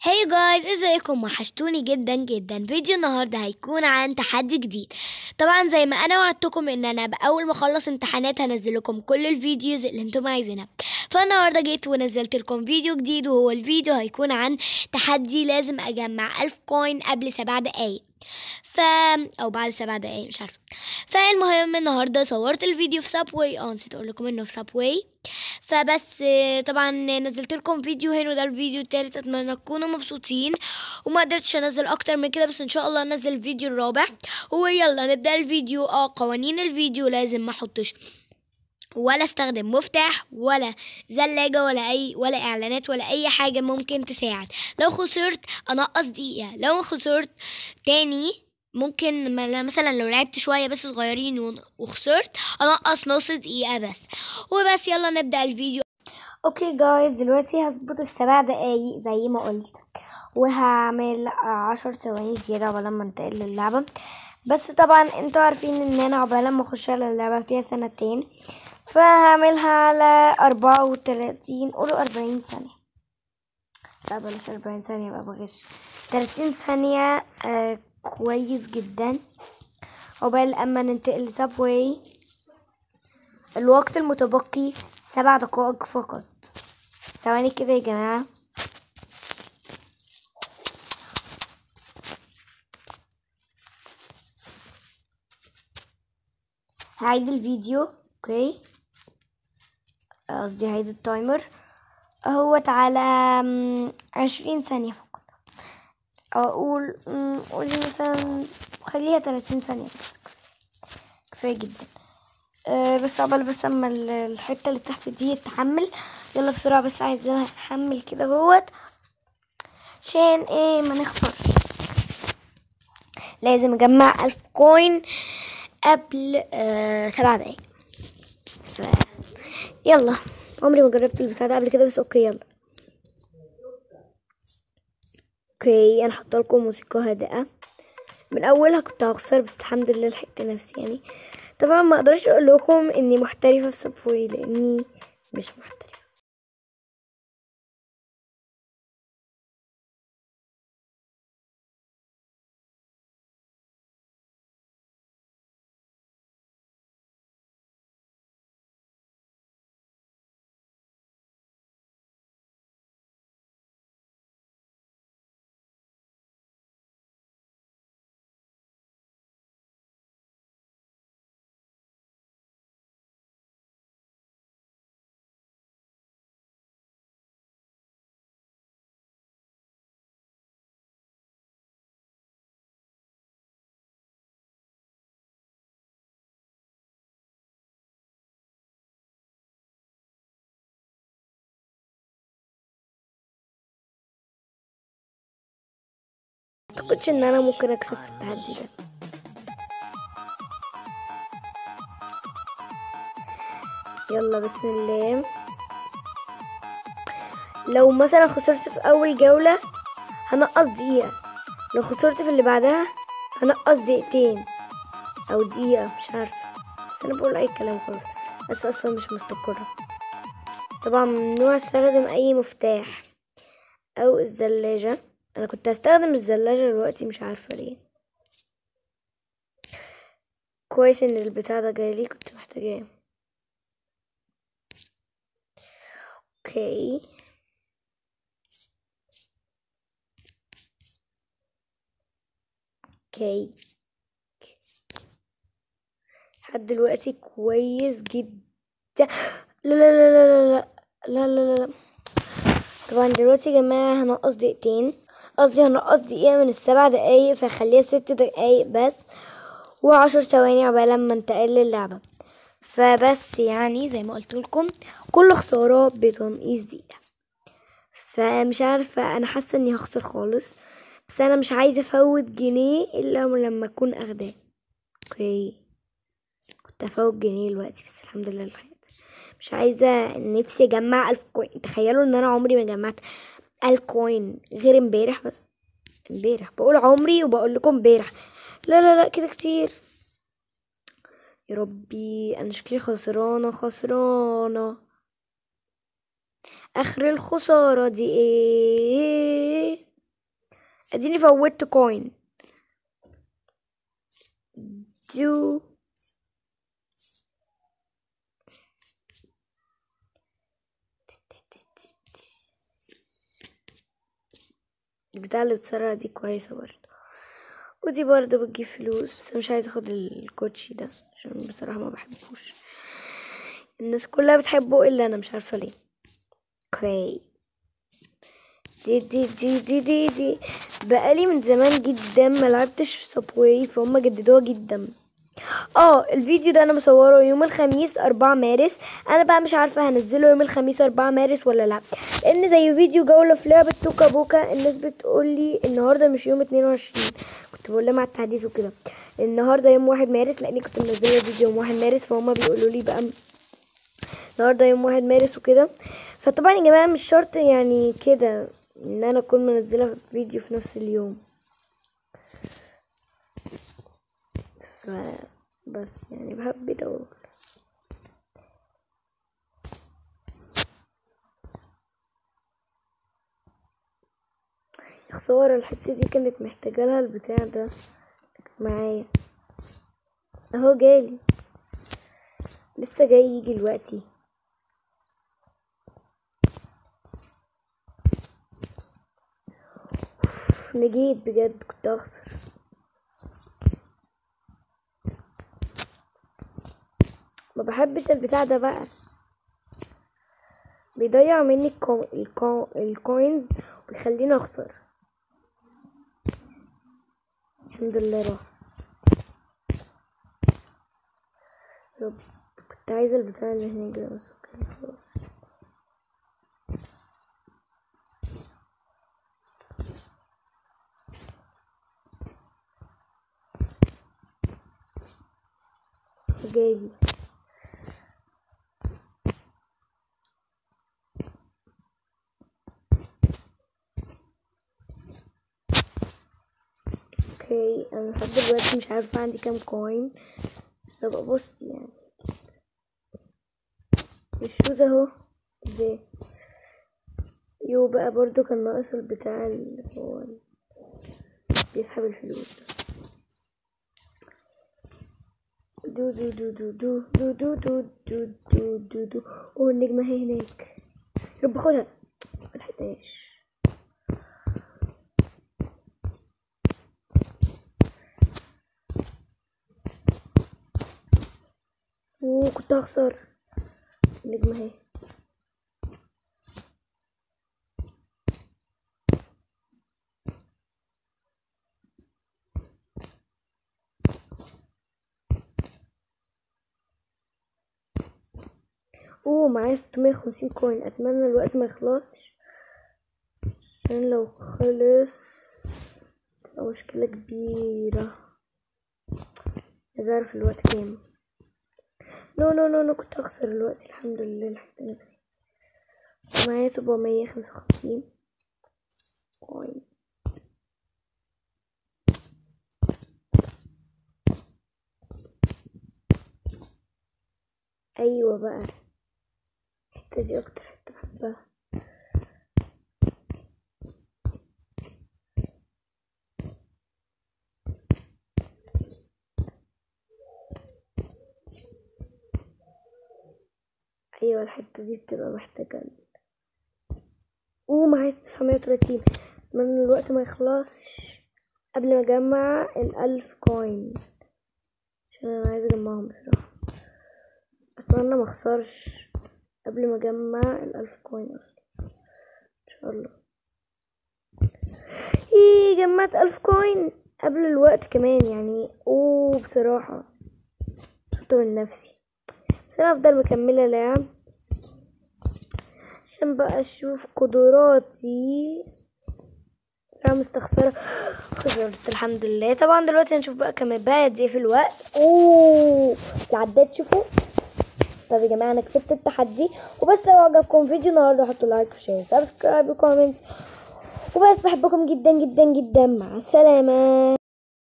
هاي جايز ازيكم وحشتوني جدا جدا فيديو النهارده هيكون عن تحدي جديد طبعا زي ما انا وعدتكم ان انا باول ما اخلص امتحانات هنزل لكم كل الفيديوز اللي انتم عايزينها فالنهارده جيت ونزلت لكم فيديو جديد وهو الفيديو هيكون عن تحدي لازم اجمع ألف كوين قبل سبع دقايق ف او بعد سبع دقايق مش عارفه فالمهم النهارده صورت الفيديو في سابواي اه نسيت اقول لكم انه في سابواي فبس آه، طبعا نزلت لكم فيديو هنا وده الفيديو التالت اتمنى تكونوا مبسوطين وما قدرتش انزل اكتر من كده بس ان شاء الله انزل الفيديو الرابع ويلا نبدا الفيديو اه قوانين الفيديو لازم ما احطش ولا استخدم مفتاح ولا زلاجة ولا اي ولا اعلانات ولا اي حاجة ممكن تساعد لو خسرت انقص دقيقة لو خسرت تاني ممكن م- مثلا لو لعبت شوية بس صغيرين ون- وخسرت انقص نص دقيقة بس وبس يلا نبدأ الفيديو اوكي جايز دلوقتي هظبط السبع دقايق زي ما قلت وهعمل عشر ثواني زيادة عقبال ما انتقل للعبة بس طبعا انتوا عارفين ان انا عقبال ما اخش على اللعبة فيها سنتين فهعملها على أربعة وتلاتين قولوا أربعين ثانية لا بلاش أربعين ثانية بقى بغش تلاتين ثانية آه كويس جدا عقبال أما ننتقل لسابواي الوقت المتبقي سبع دقائق فقط ثواني كده يا جماعة هعيد الفيديو اوكي قصدي هعيد التايمر اهوت على مم، عشرين ثانية فقط اقول مم، قولي مثلا خليها تلاتين ثانية بس كفاية جدا أه بس عقبال بس اما ال- الحتة اللي تحت دي تحمل يلا بسرعة بس عايزاها تحمل كده اهوت عشان ايه ما نخسرش لازم اجمع الف كوين قبل آه سبع دقايق ف... يلا عمري ما جربت البتاع ده قبل كده بس اوكي يلا اوكي انا حاطه لكم موسيقى هادئه من اولها كنت هخسر بس الحمد لله لحقت نفسي يعني طبعا ما اقدرش اقول لكم اني محترفه في سبوي لاني مش محترفه متعتقدش ان انا ممكن اكسب في التحدي ده يلا بسم الله لو مثلا خسرت في اول جولة هنقص دقيقة لو خسرت في اللي بعدها هنقص دقيقتين او دقيقة مش عارفة بس انا بقول اي كلام خلاص بس اصلا مش مستقرة طبعا ممنوع استخدم اي مفتاح او الزلاجة انا كنت هستخدم الزلاجة دلوقتي مش عارفة ليه كويس ان البتاع ده جاي لي كنت محتاجاه اوكي اوكي لحد دلوقتي كويس جدا لا لا لا لا لا لا لا لا لا طبعا دلوقتي يا جماعة هنقص دقيقتين قصدي هنقص دقيقة من السبع دقايق فخليها ست دقايق بس وعشر ثواني عقبال لما انتقل للعبة فبس يعني زي ما قلت لكم كل خسارة بتنقيص دقيقة فمش عارفة أنا حاسة إني هخسر خالص بس أنا مش عايزة أفوت جنيه إلا لما أكون أخداه اوكي كنت أفوت جنيه دلوقتي بس الحمد لله لحقت مش عايزة نفسي أجمع ألف كوين تخيلوا إن أنا عمري ما جمعت ألف كوين غير امبارح بس امبارح بقول عمري وبقول لكم امبارح لا لا لا كده كتير يا ربي انا شكلي خسرانة خسرانة اخر الخسارة دي ايه اديني فوتت كوين دو البتاع اللي بتسرع دي كويسة برضه ودي برضه بتجيب فلوس بس مش عايزة اخد الكوتشي ده عشان بصراحة ما بحبوش الناس كلها بتحبه الا انا مش عارفة ليه اوكي دي دي دي دي دي دي بقالي من زمان جدا ما لعبتش سبواي فهم جددوها جدا اه الفيديو ده انا مصوره يوم الخميس 4 مارس انا بقى مش عارفه هنزله يوم الخميس 4 مارس ولا لا لان زي فيديو جوله في لعبه توكا بوكا الناس بتقول لي النهارده مش يوم 22 كنت بقول لها مع التحديث وكده النهارده يوم 1 مارس لاني كنت منزله فيديو يوم 1 مارس فهم بيقولوا لي بقى النهارده يوم 1 مارس وكده فطبعا يا جماعه مش شرط يعني كده ان انا اكون منزله فيديو في نفس اليوم ف بس يعني بحب اقول يا خسارة الحتة دي كانت محتاجة لها البتاع ده معايا اهو جالي لسه جاي يجي دلوقتي نجيت بجد كنت اخسر ما بحبش البتاع ده بقى بيضيع مني الكو... الكو... الكوينز ويخليني اخسر الحمد لله راح رب كنت عايزة البتاع اللي هناك ده بس اوكي خلاص جايلي اوكي انا لحد دلوقتي مش عارفه عندي كام كوين طب ابص يعني الشوز اهو ده يو بقى برضو كان ناقص البتاع اللي هو بيسحب الفلوس ده دو دو دو دو دو دو دو دو دو دو دو اوه النجمة هي هناك رب خدها ملحقتهاش اوه كنت هخسر النجمة اهي اوه معايا ستمية وخمسين كوين اتمنى الوقت ما يخلصش عشان لو خلص تبقى مشكلة كبيرة عايز اعرف الوقت كام نو نو نو نو كنت هخسر الوقت الحمد لله لحقت نفسي معايا سبعمية خمسة وخمسين كوين ايوه بقى الحتة دي اكتر حتة بحبها ايوه الحتة دي بتبقى محتاجة اوه معايا تسعمية وتلاتين اتمنى الوقت ما يخلصش قبل ما اجمع الالف كوين عشان انا عايزة اجمعهم بصراحة اتمنى ما اخسرش قبل ما اجمع الالف كوين اصلا ان شاء الله ايه جمعت الف كوين قبل الوقت كمان يعني اوه بصراحة مبسوطة من نفسي بس انا افضل مكملة لعب عشان بقى اشوف قدراتي انا مستخسرة خسرت الحمد لله طبعا دلوقتي هنشوف بقى كمان بقى قد ايه في الوقت اوه العداد شوفوا طب يا جماعه انا كسبت التحدي وبس لو عجبكم فيديو النهارده حطوا لايك وشير سبسكرايب وكومنت وبس بحبكم جدا جدا جدا مع السلامه